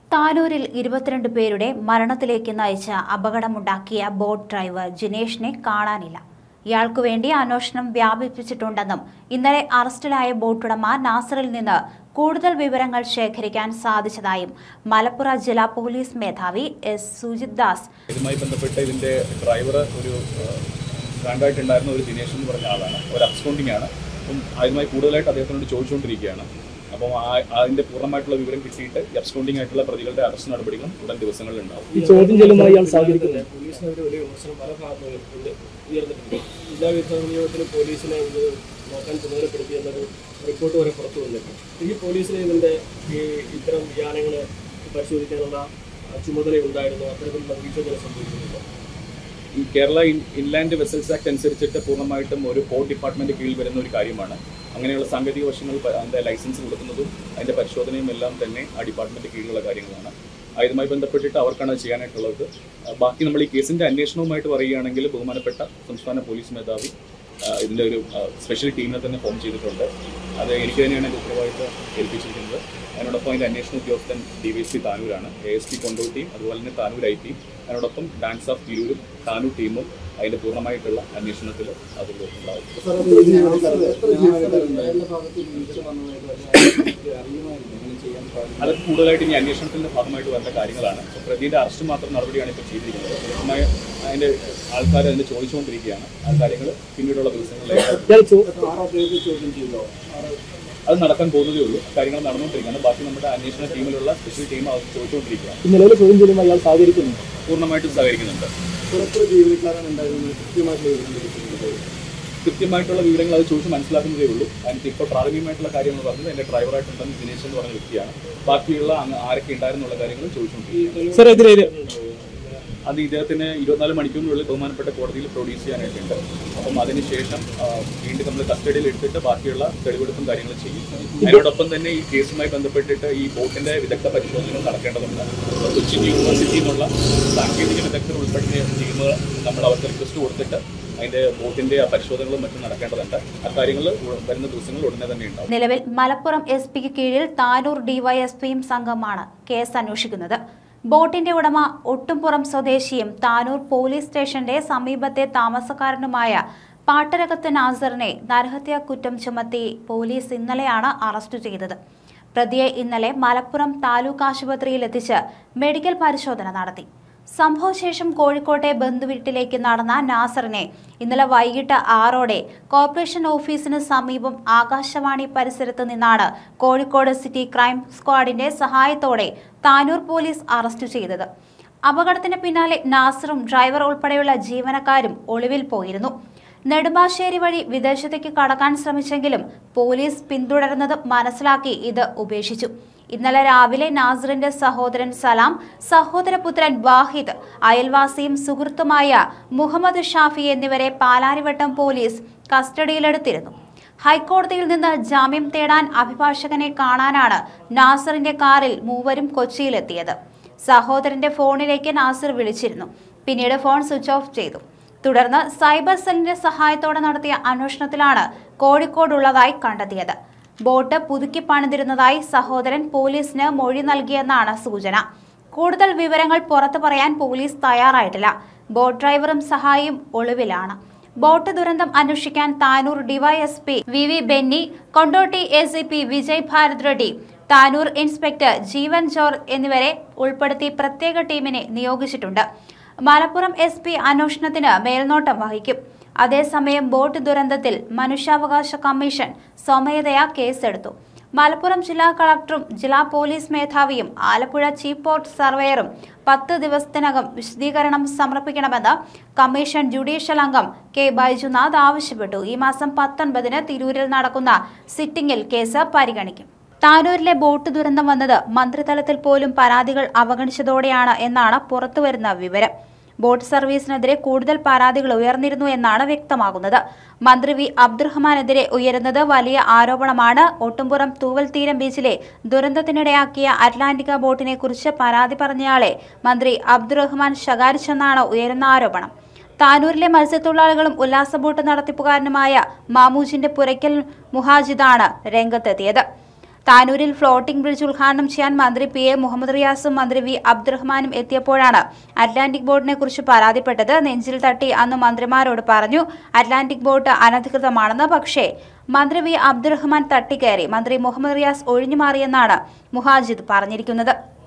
താനൂരിൽ ഇരുപത്തിരണ്ട് പേരുടെ മരണത്തിലേക്ക് നയിച്ച അപകടമുണ്ടാക്കിയ ബോട്ട് ഡ്രൈവർ ജിനേഷിനെ കാണാനില്ല ഇയാൾക്കു വേണ്ടി അന്വേഷണം വ്യാപിപ്പിച്ചിട്ടുണ്ടെന്നും ഇന്നലെ അറസ്റ്റിലായ ബോട്ടുടമ നാസറിൽ നിന്ന് കൂടുതൽ വിവരങ്ങൾ ശേഖരിക്കാൻ സാധിച്ചതായും മലപ്പുറ ജില്ലാ പോലീസ് മേധാവി എസ് സുജിത് ദാസ് ഇതുമായി ബന്ധപ്പെട്ട് ഇതിന്റെ ഡ്രൈവർ ഒരു സ്റ്റാൻഡായിട്ടുണ്ടായിരുന്ന ഒരു ദിനേശ് എന്ന് പറഞ്ഞ ആളാണ് ഒരു അബ്സ്കോണ്ടിങ് ആണ് അപ്പം അതുമായി കൂടുതലായിട്ട് അദ്ദേഹത്തിനോട് ചോദിച്ചുകൊണ്ടിരിക്കുകയാണ് അപ്പം ആ- അതിന്റെ പൂർണ്ണമായിട്ടുള്ള വിവരം കിട്ടിയിട്ട് അബ്സ്കോണ്ടിങ് ആയിട്ടുള്ള പ്രതികളുടെ അറസ്റ്റ് നടപടികളും ഉടൻ ദിവസങ്ങളിൽ ഉണ്ടാവും ഈ ചോദ്യം ചെയ്യുമ്പോൾ ഇയാൾ സഹകരിക്കുന്നു പോലീസിനെതിരെ വലിയ വിമർശനം പല ഭാഗത്തും ഉണ്ട് ഉയർന്നിട്ടുണ്ട് ജില്ലാ വിരുദ്ധ നിയമത്തിന് പോലീസിനെ ഇത് നോക്കാൻ ചുമതലപ്പെടുത്തി എന്നൊരു റിപ്പോർട്ട് വരെ പുറത്തു വന്നിട്ടുണ്ട് ഈ പോലീസിന് ഇതിന്റെ ഈ ഇത്തരം വ്യാനങ്ങൾ പരിശോധിക്കാനുള്ള ആ, ചുമതലയുണ്ടായിരുന്നു അത്തരത്തിലുള്ള വീഴ്ചകൾ സംഭവിക്കുന്നുണ്ടോ ഈ Kerala in- inland vessels act അനുസരിച്ചിട്ട് പൂർണ്ണമായിട്ടും ഒരു പോർട്ട് ഡിപ്പാർട്ട്മെന്റ് കീഴിൽ വരുന്ന ഒരു കാര്യമാണ് അങ്ങനെയുള്ള സാങ്കേതിക വശങ്ങൾ പ- അതിന്റെ ലൈസൻസ് കൊടുക്കുന്നതും അതിന്റെ പരിശോധനയും എല്ലാം തന്നെ ആ ഡിപ്പാർട്ട്മെന്റ് കീഴിലുള്ള കാര്യങ്ങളാണ് ആ, ഇതുമായി ബന്ധപ്പെട്ടിട്ട് അവർക്കാണ് അത് ചെയ്യാനായിട്ടുള്ളത് ആ, ബാക്കി നമ്മൾ ഈ കേസിന്റെ അന്വേഷണവുമായിട്ട് പറയുകയാണെങ്കിൽ ബഹുമാനപ്പെട്ട സംസ്ഥാന പോലീസ് മേധാവി ആ, ഇതിന്റെ ഒരു ആ, സ്പെഷ്യൽ ടീമിനെ തന്നെ ഫോം ചെയ്തിട്ടുണ്ട് അത് എനിക്ക് തന്നെയാണ് എൻ്റെ ഉത്തരവാദിത്തം ഏൽപ്പിച്ചിരിക്കുന്നത് അതിനോടൊപ്പം അതിന്റെ അന്വേഷണ ഉദ്യോഗസ്ഥൻ ഡി വൈ സി താനൂരാണ് എ എസ് പി കൊണ്ടോട്ടിയും അതുപോലെ തന്നെ താനൂർ ഐ പി അതിനോടൊപ്പം ഡാൻസ് ഓഫ് തിരൂരും താനൂർ ടീമും അതിന്റെ പൂർണ്ണമായിട്ടുള്ള അന്വേഷണത്തിൽ അതിൽ ഉണ്ടാവും അത് കൂടുതലായിട്ട് ഇനി അന്വേഷണത്തിന്റെ ഭാഗമായിട്ട് വരുന്ന കാര്യങ്ങളാണ് അപ്പോൾ പ്രതിയുടെ അറസ്റ്റ് മാത്രം നടപടിയാണ് ഇപ്പോൾ ചെയ്തിരിക്കുന്നത് കൃത്യമായ അതിന്റെ ആൾക്കാർ അതിന് ചോദിച്ചുകൊണ്ടിരിക്കുകയാണ് ആ കാര്യങ്ങൾ പിന്നീടുള്ള ദിവസങ്ങളിലേക്ക് ഇയാൾ ചോ- അത് നടക്കാൻ പോകുന്നതേ ഉള്ളൂ കാര്യങ്ങൾ നടന്നുകൊണ്ടിരിക്കുകയാണ് ബാക്കി നമ്മുടെ അന്വേഷണ ടീമിലുള്ള സ്പെഷ്യൽ ടീം അത് ചോദിച്ചുകൊണ്ടിരിക്കുകയാണ് ഈ നിലവിൽ ചോദ്യം ചെയ്യുമ്പോൾ ഇയാൾ സഹകരിക്കുന്നു പൂർണ്ണമായിട്ടും സഹകരിക്കുന്നുണ്ട് കൃത്യമായിട്ടുള്ള വിവരങ്ങൾ അത് ചോദിച്ച് മനസ്സിലാക്കുന്നതേ ഉള്ളൂ അതിന് ഇപ്പോൾ പ്രാഥമികമായിട്ടുള്ള കാര്യങ്ങൾ പറഞ്ഞത് എൻ്റെ ഡ്രൈവറായിട്ടുണ്ടെന്ന് ദിനേശ് എന്ന് പറഞ്ഞ വ്യക്തിയാണ് ബാക്കിയുള്ള അങ്ങ് ആരൊക്കെ ഉണ്ടായിരുന്നുള്ള കാര്യങ്ങൾ ചോദിച്ചുകൊണ്ടിരിക്കുകയാണ് സാർ എതിരെ അത് ഇദ്ദേഹത്തിന് ഇരുപത്തിനാല് മണിക്കൂറിനുള്ളിൽ ബഹുമാനപ്പെട്ട കോടതിയിൽ പ്രൊഡ്യൂസ് ചെയ്യാനായിട്ടുണ്ട് അപ്പം അതിനുശേഷം ആ, വീണ്ടും നമ്മൾ കസ്റ്റഡിയിൽ എടുത്തിട്ട് ബാക്കിയുള്ള തെളിവെടുപ്പും കാര്യങ്ങളും ചെയ്യും അതിനോടൊപ്പം തന്നെ ഈ കേസുമായി ബന്ധപ്പെട്ടിട്ട് ഈ ബോട്ടിന്റെ വിദഗ്ധ പരിശോധനകൾ നടക്കേണ്ടതുണ്ട് അപ്പോൾ കൊച്ചിൻ യൂണിവേഴ്സിറ്റിയിൽ നിന്നുള്ള സാങ്കേതിക വിദഗ്ധർ ഉൾപ്പെട്ട ടീം നമ്മൾ അവർക്ക് റിക്വസ്റ്റ് കൊടുത്തിട്ട് അതിന്റെ ബോട്ടിന്റെ ആ പരിശോധനകളും മറ്റും നടക്കേണ്ടതുണ്ട് ആ കാര്യങ്ങൾ വരുന്ന ദിവസങ്ങളിൽ ഉടനെ തന്നെ ഉണ്ടാവും നിലവിൽ മലപ്പുറം എസ് പിക്ക് കീഴിൽ താനൂർ ഡിവൈഎസ്പിയും സംഘമാണ് കേസ് അന്വേഷിക്കുന്നത് ബോട്ടിന്റെ ഉടമ ഒട്ടുംപുറം സ്വദേശിയും താനൂർ പോലീസ് സ്റ്റേഷന്റെ സമീപത്തെ താമസക്കാരനുമായ പാട്ടരകത്ത് നാസറിനെ നരഹത്യാ കുറ്റം ചുമത്തി പോലീസ് ഇന്നലെയാണ് അറസ്റ്റ് ചെയ്തത് പ്രതിയെ ഇന്നലെ മലപ്പുറം താലൂക്ക് ആശുപത്രിയിൽ എത്തിച്ച് മെഡിക്കൽ പരിശോധന നടത്തി സംഭവശേഷം കോഴിക്കോട്ടെ ബന്ധുവീട്ടിലേക്ക് നടന്ന നാസറിനെ ഇന്നലെ വൈകിട്ട് ആറോടെ കോർപ്പറേഷൻ ഓഫീസിന് സമീപം ആകാശവാണി പരിസരത്ത് നിന്നാണ് കോഴിക്കോട് സിറ്റി ക്രൈം സ്ക്വാഡിന്റെ സഹായത്തോടെ താനൂർ പോലീസ് അറസ്റ്റ് ചെയ്തത് അപകടത്തിന് പിന്നാലെ നാസറും ഡ്രൈവർ ഉൾപ്പെടെയുള്ള ജീവനക്കാരും ഒളിവിൽ പോയിരുന്നു നെടുമ്പാശ്ശേരി വഴി വിദേശത്തേക്ക് കടക്കാൻ ശ്രമിച്ചെങ്കിലും പോലീസ് പിന്തുടരുന്നത് മനസ്സിലാക്കി ഇത് ഉപേക്ഷിച്ചു ഇന്നലെ രാവിലെ നാസറിന്റെ സഹോദരൻ സലാം സഹോദരപുത്രൻ വാഹിദ് അയൽവാസിയും സുഹൃത്തുമായ മുഹമ്മദ് ഷാഫി എന്നിവരെ പാലാരിവട്ടം പോലീസ് കസ്റ്റഡിയിലെടുത്തിരുന്നു ഹൈക്കോടതിയിൽ നിന്ന് ജാമ്യം തേടാൻ അഭിഭാഷകനെ കാണാനാണ് നാസറിന്റെ കാറിൽ മൂവരും കൊച്ചിയിലെത്തിയത് സഹോദരന്റെ ഫോണിലേക്ക് നാസർ വിളിച്ചിരുന്നു പിന്നീട് ഫോൺ സ്വിച്ച് ഓഫ് ചെയ്തു തുടർന്ന് സൈബർ സെല്ലിന്റെ സഹായത്തോടെ നടത്തിയ അന്വേഷണത്തിലാണ് കോഴിക്കോടുള്ളതായി കണ്ടെത്തിയത് ബോട്ട് പുതുക്കി പണിതിരുന്നതായി സഹോദരൻ പോലീസിന് മൊഴി നൽകിയെന്നാണ് സൂചന കൂടുതൽ വിവരങ്ങൾ പുറത്തു പറയാൻ പോലീസ് തയ്യാറായിട്ടില്ല ബോട്ട് ഡ്രൈവറും സഹായിയും ഒളിവിലാണ് ബോട്ട് ദുരന്തം അന്വേഷിക്കാൻ Tanur D Y S P V V Benny Kondotty A C P Vijay Bharat Reddy Tanur inspector Jeevan George എന്നിവരെ ഉൾപ്പെടുത്തി പ്രത്യേക ടീമിനെ നിയോഗിച്ചിട്ടുണ്ട് മലപ്പുറം എസ് പി അന്വേഷണത്തിന് മേൽനോട്ടം വഹിക്കും അതേസമയം ബോട്ട് ദുരന്തത്തിൽ മനുഷ്യാവകാശ കമ്മീഷൻ സ്വമേധയാ കേസെടുത്തു മലപ്പുറം ജില്ലാ കളക്ടറും ജില്ലാ പോലീസ് മേധാവിയും ആലപ്പുഴ ചീഫ് പോർട്ട് സർവേയറും പത്ത് ദിവസത്തിനകം വിശദീകരണം സമർപ്പിക്കണമെന്ന് കമ്മീഷൻ ജുഡീഷ്യൽ അംഗം കെ ബൈജുനാഥ് ആവശ്യപ്പെട്ടു ഈ മാസം പത്തൊൻപതിന് തിരൂരിൽ നടക്കുന്ന സിറ്റിംഗിൽ കേസ് പരിഗണിക്കും താനൂരിലെ ബോട്ട് ദുരന്തം വന്നത് മന്ത്രിതലത്തിൽ പോലും പരാതികൾ അവഗണിച്ചതോടെയാണ് എന്നാണ് പുറത്തുവരുന്ന വിവരം ബോട്ട് സർവീസിനെതിരെ കൂടുതൽ പരാതികൾ ഉയർന്നിരുന്നു എന്നാണ് വ്യക്തമാകുന്നത് മന്ത്രി വി അബ്ദുറഹ്മാനെതിരെ ഉയരുന്നത് വലിയ ആരോപണമാണ് ഒട്ടുംപുറം തൂവൽ തീരം ബീച്ചിലെ ദുരന്തത്തിനിടയാക്കിയ അറ്റ്ലാന്റിക്ക ബോട്ടിനെ കുറിച്ച് പരാതി പറഞ്ഞയാളെ മന്ത്രി അബ്ദുറഹ്മാൻ ശകാരിച്ചെന്നാണ് ഉയരുന്ന ആരോപണം താനൂരിലെ മത്സ്യത്തൊഴിലാളികളും ഉല്ലാസ ബോട്ട് നടത്തിപ്പുകാരനുമായ മാമൂജിന്റെ പുരയ്ക്കൽ മുഹാജിദാണ് രംഗത്തെത്തിയത് താനൂരിൽ ഫ്ലോട്ടിംഗ് ബ്രിഡ്ജ് ഉദ്ഘാടനം ചെയ്യാൻ മന്ത്രി പി എ മുഹമ്മദ് റിയാസും മന്ത്രി വി അബ്ദുറഹ്മാനും എത്തിയപ്പോഴാണ് അറ്റ്ലാന്റിക് ബോട്ടിനെ കുറിച്ച് പരാതിപ്പെട്ടത് നെഞ്ചിൽ തട്ടി അന്ന് മന്ത്രിമാരോട് പറഞ്ഞു അറ്റ്ലാന്റിക് ബോട്ട് അനധികൃതമാണെന്ന് പക്ഷേ മന്ത്രി വി അബ്ദുറഹ്മാൻ തട്ടിക്കയറി മന്ത്രി മുഹമ്മദ് റിയാസ് ഒഴിഞ്ഞുമാറിയെന്നാണ് മുഹാജിദ് പറഞ്ഞിരിക്കുന്നത്